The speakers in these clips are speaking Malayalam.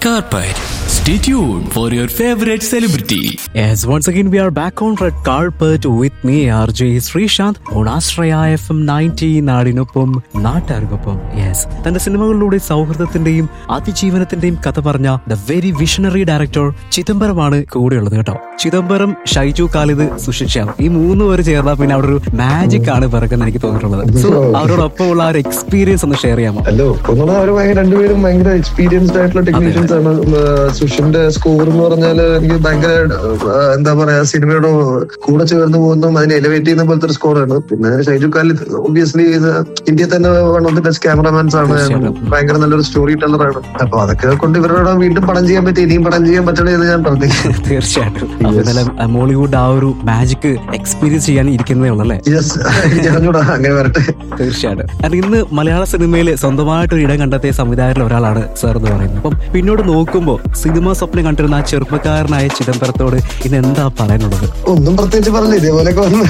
carpet. Stay tuned for your favorite celebrity. Yes, once again we are back on red carpet with me, RJ Sreesanth on Astraya FM 90 നാടിനൊപ്പം നാട്ടാർക്കൊപ്പം യെസ് തന്റെ സിനിമകളിലൂടെ സൗഹൃദത്തിന്റെയും അതിജീവനത്തിന്റെയും കഥ പറഞ്ഞ ദ വെരി വിഷണറി ഡയറക്ടർ ചിദംബരമാണ് കൂടെയുള്ളത് കേട്ടോ ചിദംബരം ഷൈജു ഖാലിദ് സുഷിൻ ഈ മൂന്ന് പേര് ചേർന്നാൽ പിന്നെ അവിടെ ഒരു മാജിക് ആണ് പിറക്കുന്ന എനിക്ക് തോന്നിയിട്ടുള്ളത് സോ അവരോടൊപ്പം ഉള്ള ആ ഒരു എക്സ്പീരിയൻസ് ഒന്ന് ഷെയർ ചെയ്യാമോ ഹലോ ഒന്നുകൂടെ അവർ ഭയങ്കര രണ്ടുപേരും ഭയങ്കര എക്സ്പീരിയൻസ്ഡ് ആയിട്ടുള്ള ടെക്നീഷ്യൻസ് ആണ് ഉം, സുഷിന്റെ സ്കോർ എന്ന് പറഞ്ഞാല് എനിക്ക് ഭയങ്കര ആ, എന്താ പറയാ സിനിമയുടെ കൂടെ ചേർന്ന് പോകുന്നതും അതിനെ എലിവേറ്റ് ചെയ്യുന്ന പോലത്തെ ഒരു സ്കോറാണ് പിന്നെ ഷൈജു ഖാലിദ് ഒബ്വിയസ്ലി ഇന്ത്യയിൽ തന്നെ one of the best cameramans ആണ് ഭയങ്കര നല്ലൊരു സ്റ്റോറി ടെല്ലറാണ് അപ്പൊ അതൊക്കെ കൊണ്ട് ഇവരോട് വീണ്ടും പടം ചെയ്യാൻ പറ്റി ഇനിയും പടം ചെയ്യാൻ പറ്റണേ എന്ന് ഞാൻ പ്രതീക്ഷിക്കുന്നു തീർച്ചയായിട്ടും അപ്പൊ ഇന്നലെ മോളിവുഡ് ആ ഒരു മാജിക് എക്സ്പീരിയൻസ് ചെയ്യാൻ ഇരിക്കുന്നതേ ഉള്ളൂ അല്ലേ യെസ് ഞാനൂടാ അങ്ങനെ വരട്ടെ തീർച്ചയായിട്ടും And ഇന്ന് മലയാള സിനിമയിൽ സ്വന്തമായിട്ട് ഒരു ഇടം കണ്ടെത്തിയ സംവിധായകരിൽ ഒരാളാണ് സാർ എന്ന് പറയുന്നത് അപ്പം പിന്നോട് നോക്കുമ്പോൾ സിനിമ സ്വപ്നം കണ്ടിരുന്ന ആ ചെറുപ്പക്കാരനായ ചിദംബരത്തോട് ഇന്ന് എന്താ പറയാനുള്ളത് ഒന്നും പ്രത്യേകിച്ച് പറഞ്ഞില്ല ഇതേപോലെയൊക്കെ വന്ന്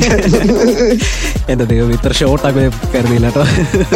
എന്റെ ദൈവം ഇത്ര ഷോർട്ടാക്കി കരുതിയില്ല കേട്ടോ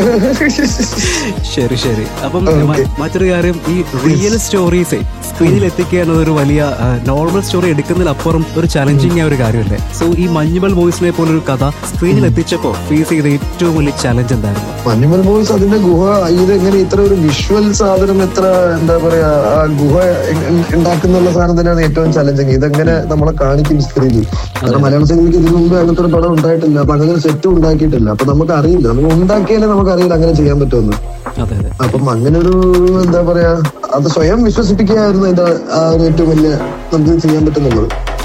ശരി ശരി അപ്പം മ- മറ്റൊരു കാര്യം ഈ റിയൽ സ്റ്റോറീസ് സ്ക്രീനിൽ എത്തിക്കുക എന്നത് ഒരു വലിയ നോർമൽ സ്റ്റോറി എടുക്കുന്നതിലപ്പുറം ഒരു ചലഞ്ചിങ് ആയ ഒരു കാര്യമല്ലേ സോ ഈ മഞ്ഞുമൽ ബോയ്സിനെ പോലൊരു കഥ സ്ക്രീനിൽ എത്തിച്ചപ്പോൾ ഫേസ് ചെയ്ത ഏറ്റവും വലിയ ചലഞ്ച് എന്തായിരുന്നു മഞ്ഞുമൽ ബോയ്സ് അതിന്റെ ഗുഹ ഇത് എങ്ങനെ ഇത്ര ഒരു വിഷ്വൽ സാധനം എത്ര എന്താ പറയാ ആ ഗുഹ എ- ഉണ്ടാക്കുന്നുള്ള സാധനം തന്നെയാണ് ഏറ്റവും ചലഞ്ചിങ് ഇതെങ്ങനെ നമ്മളെ കാണിക്കും സ്ക്രീനിൽ കാരണം മലയാള സിനിമയ്ക്ക് ഇതിനു മുമ്പ് അങ്ങനത്തെ ഒരു പടം ഉണ്ടായിട്ടില്ല അപ്പൊ അങ്ങനെ സെറ്റും ഉണ്ടാക്കിയിട്ടില്ല അപ്പൊ നമുക്ക് അറിയില്ല നമുക്ക് ഉണ്ടാക്കിയാലേ നമുക്ക് അറിയില്ല അങ്ങനെ ചെയ്യാൻ പറ്റുമെന്ന് അതെ അതെ അപ്പം അങ്ങനെ ഒരു എന്താ പറയാ അത് സ്വയം വിശ്വസിപ്പിക്കുകയായിരുന്നു അതിന്റെ ആ ഒരു ഏറ്റവും വലിയ നമുക്ക് ചെയ്യാൻ പറ്റുന്നുള്ളത്